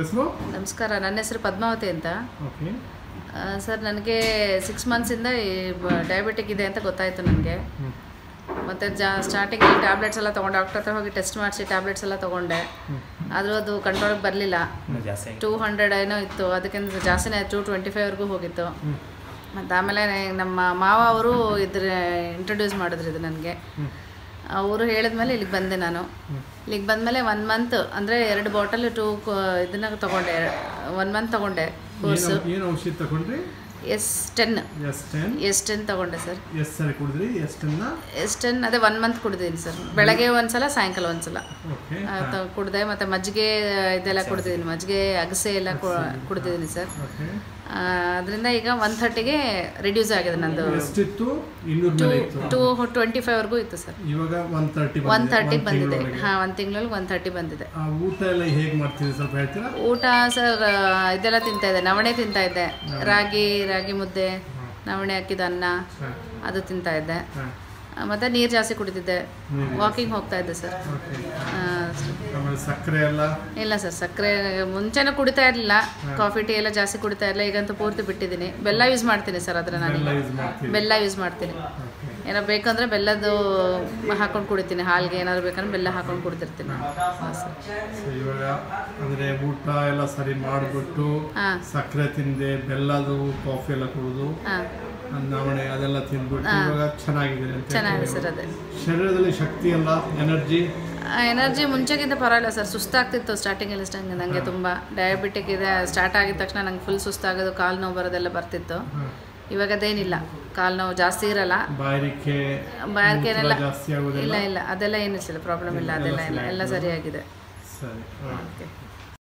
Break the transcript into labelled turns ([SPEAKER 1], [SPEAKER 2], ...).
[SPEAKER 1] ಹೆಸರು
[SPEAKER 2] ನಮಸ್ಕಾರ ನನ್ನ ಹೆಸರು ಪದ್ಮಾವತಿ ಅಂತ
[SPEAKER 1] ಓಕೆ
[SPEAKER 2] ಆ, ಸರ್ ನನಗೆ ಸಿಕ್ಸ್ ಮಂತ್ಸಿಂದ ಈ ಡಯಾಬಿಟಿಕ್ ಇದೆ ಅಂತ ಗೊತ್ತಾಯಿತು ನನಗೆ
[SPEAKER 1] ಹ್ಞೂ
[SPEAKER 2] ಮತ್ತು ಜಾ ಸ್ಟಾರ್ಟಿಂಗಲ್ಲಿ ಟ್ಯಾಬ್ಲೆಟ್ಸ್ ಎಲ್ಲ ತೊಗೊಂಡೆ ಡಾಕ್ಟರ್ ಹತ್ರ ಹೋಗಿ ಟೆಸ್ಟ್ ಮಾಡಿಸಿ ಟ್ಯಾಬ್ಲೆಟ್ಸ್ ಎಲ್ಲ ತೊಗೊಂಡೆ ಆದರೂ ಅದು ಕಂಟ್ರೋಲಿಗೆ ಬರಲಿಲ್ಲ
[SPEAKER 3] ಜಾಸ್ತಿ
[SPEAKER 2] ಟೂ ಹಂಡ್ರೆಡ್ ಏನೋ ಇತ್ತು ಅದಕ್ಕಿಂತ ಜಾಸ್ತಿನೇ ಟೂ ಟ್ವೆಂಟಿ ಫೈವ್ವರೆಗೂ ಹೋಗಿತ್ತು ಮತ್ತು ಆಮೇಲೆ ನಮ್ಮ ಮಾವ ಅವರು ಇದ್ರ ಇಂಟ್ರೊಡ್ಯೂಸ್ ಮಾಡಿದ್ರು ಇದು ನನಗೆ ಅವರು ಹೇಳಿದ್ಮೇಲೆ ಇಲ್ಲಿಗೆ ಬಂದೆ ನಾನು ಇಲ್ಲಿಗೆ ಬಂದಮೇಲೆ ಒನ್ ಮಂತ್ ಅಂದರೆ ಎರಡು ಬಾಟಲ್ ಟೂ ಇದನ್ನ ತೊಗೊಂಡೆ ಒನ್ ಮಂತ್ ತೊಗೊಂಡೆ ಕೋರ್ಸು
[SPEAKER 1] ಏನು ಔಷಧಿ ತಗೊಂಡ್ರಿ
[SPEAKER 2] S ten
[SPEAKER 1] S ten
[SPEAKER 2] S ten ತೊಗೊಂಡೆ ಸರ್
[SPEAKER 1] ಎಸ್ ಸರಿ ಕುಡಿದ್ರಿ ಎಸ್ ಟೆನ್ನ
[SPEAKER 2] ಎಸ್ ಟೆನ್ ಅದೇ ಒನ್ ಮಂತ್ ಕುಡಿದೀನಿ ಸರ್ ಬೆಳಗ್ಗೆ ಒಂದ್ಸಲ ಸಾಯಂಕಾಲ ಒಂದ್ಸಲ
[SPEAKER 1] ಓಕೆ
[SPEAKER 2] ಆ, ತ- ಕುಡ್ದೆ ಮತ್ತು ಮಜ್ಜಿಗೆ ಇದೆಲ್ಲ ಕುಡ್ದಿದ್ದೀನಿ ಮಜ್ಜಿಗೆ ಅಗಸೆ ಎಲ್ಲ ಕು- ಕುಡ್ದಿದ್ದೀನಿ ಸರ್
[SPEAKER 1] ಓಕೆ
[SPEAKER 2] ಅದರಿಂದ ಈಗ ಒನ್ ಥರ್ಟಿಗೆ ರಿಡ್ಯೂಸ್ ಆಗಿದೆ ನಂದು
[SPEAKER 1] ಎಷ್ಟಿತ್ತು ಇನ್ನೂರ ಮೇಲೆ ಇತ್ತು
[SPEAKER 2] ಟೂ ಟ್ವೆಂಟಿ ಫೈವ್ವರೆಗೂ ಇತ್ತು ಸರ್
[SPEAKER 1] ಇವಾಗ ಒನ್ ತರ್ಟಿ
[SPEAKER 2] ಒನ್ ಥರ್ಟಿಗೆ ಬಂದಿದೆ ಹಾಂ ಒಂದು ತಿಂಗಳಲ್ಲಿ ಒನ್ ಥರ್ಟಿ ಬಂದಿದೆ
[SPEAKER 1] ಆ ಊಟ ಎಲ್ಲ ಹೇಗೆ ಮಾಡ್ತೀರಿ ಸ್ವಲ್ಪ ಹೇಳ್ತೀರಾ
[SPEAKER 2] ಊಟ ಸರ್ ಇದೆಲ್ಲ ತಿಂತಾ ಇದ್ದೆ ನವಣೆ ತಿಂತಾ ಇದ್ದೆ ರಾಗಿ ರಾಗಿ ಮುದ್ದೆ ನವಣೆ ಹಾಕಿದ ಅನ್ನ
[SPEAKER 1] ಹಾಂ
[SPEAKER 2] ಅದು ತಿಂತಾ ಇದ್ದೆ
[SPEAKER 1] ಹಾಂ
[SPEAKER 2] ಆ, ಮತ್ತೆ ನೀರು ಜಾಸ್ತಿ ಕುಡಿತಿದ್ದೆ ವಾಕಿಂಗ್ ಹೋಗ್ತಾ ಇದ್ದೆ ಸರ್
[SPEAKER 1] ಓಕೆ
[SPEAKER 2] ಆ,
[SPEAKER 1] ಆಮೇಲೆ ಸಕ್ಕರೆ ಎಲ್ಲ
[SPEAKER 2] ಇಲ್ಲ ಸರ್ ಸಕ್ಕರೆ ಮುಂಚೆನೂ ಕುಡಿತಾ ಇರಲಿಲ್ಲ ಕಾಫಿ ಟೀ ಎಲ್ಲ ಜಾಸ್ತಿ ಕುಡಿತಾ ಇರಲಿಲ್ಲ ಈಗಂತೂ ಪೂರ್ತಿ ಬಿಟ್ಟಿದ್ದೀನಿ ಬೆಲ್ಲ ಯೂಸ್ ಮಾಡ್ತೀನಿ ಸರ್ ಅದರ ನಾನು
[SPEAKER 1] ಎಲ್ಲ ಯೂಸ್ ಮಾಡ್ತೀರಿ
[SPEAKER 2] ಬೆಲ್ಲ ಯೂಸ್ ಮಾಡ್ತೀನಿ
[SPEAKER 1] ಓಕೆ
[SPEAKER 2] ಏನೋ ಬೇಕಂದ್ರೆ ಬೆಲ್ಲದ್ದು ಹಾಕೊಂಡು ಕುಡಿತೀನಿ ಹಾಲಿಗೆ ಏನಾದ್ರು ಬೇಕಂದ್ರೆ ಬೆಲ್ಲ ಹಾಕೊಂಡು ಕುಡ್ತಿರ್ತೀನಿ ಹಾಂ ಸರ್
[SPEAKER 1] ಸೊ ಇವಾಗ ಅಂದರೆ ಊಟ ಎಲ್ಲ ಸರಿ ಮಾಡಿಬಿಟ್ಟು
[SPEAKER 2] ಹಾಂ
[SPEAKER 1] ಸಕ್ಕರೆ ತಿಂದೆ ಬೆಲ್ಲದು ಕಾಫಿ ಎಲ್ಲ ಕುಡಿದು
[SPEAKER 2] ಹಾಂ
[SPEAKER 1] ನವಣೆ ಅದೆಲ್ಲ ತಿಂದ್ಬಿಟ್ಟು ಇವಾಗ ಚೆನ್ನಾಗಿದೆ ಅಂತ
[SPEAKER 2] ಚೆನ್ನಾಗಿದೆ ಸರ್ ಅದೇ
[SPEAKER 1] ಶರೀರದಲ್ಲಿ ಶಕ್ತಿ ಎಲ್ಲ ಎನರ್ಜಿ
[SPEAKER 2] ಎನರ್ಜಿ ಮುಂಚೆಗಿಂತ ಪರವಾಗಿಲ್ಲ ಸರ್ ಸುಸ್ತಾಗ್ತಿತ್ತು ಸ್ಟಾರ್ಟಿಂಗಲ್ಲಿ ಸ್ಟಂಗೆ ನನಗೆ ತುಂಬ ಡಯಾಬಿಟಿಕ್ ಇದೆ ಸ್ಟಾರ್ಟ್ ಆಗಿದ ತಕ್ಷಣ ನಂಗೆ ಫುಲ್ ಸುಸ್ತಾಗೋದು ಕಾಲು ನೋವು ಬರೋದೆಲ್ಲ ಬರ್ತಿತ್ತು ಇವಾಗ ಅದೇನಿಲ್ಲ ಕಾಲು ನೋವು ಜಾಸ್ತಿ ಇರಲ್ಲ
[SPEAKER 1] ಬಾಯಾರಿಕೆ
[SPEAKER 2] ಬಾಯಾರಿಕೆನೆಲ್ಲ
[SPEAKER 1] ಮೂತ್ರ ಜಾಸ್ತಿ ಆಗೋದಿಲ್ಲ
[SPEAKER 2] ಇಲ್ಲ ಇಲ್ಲ ಅದೆಲ್ಲ ಏನಿಲ್ಲ ಪ್ರಾಬ್ಲಮ್ ಇಲ್ಲ ಅದೆಲ್ಲ ಇಲ್ಲ ಎಲ್ಲ ಸರಿಯಾಗಿದೆ
[SPEAKER 1] ಸರಿ
[SPEAKER 2] ಓಕೆ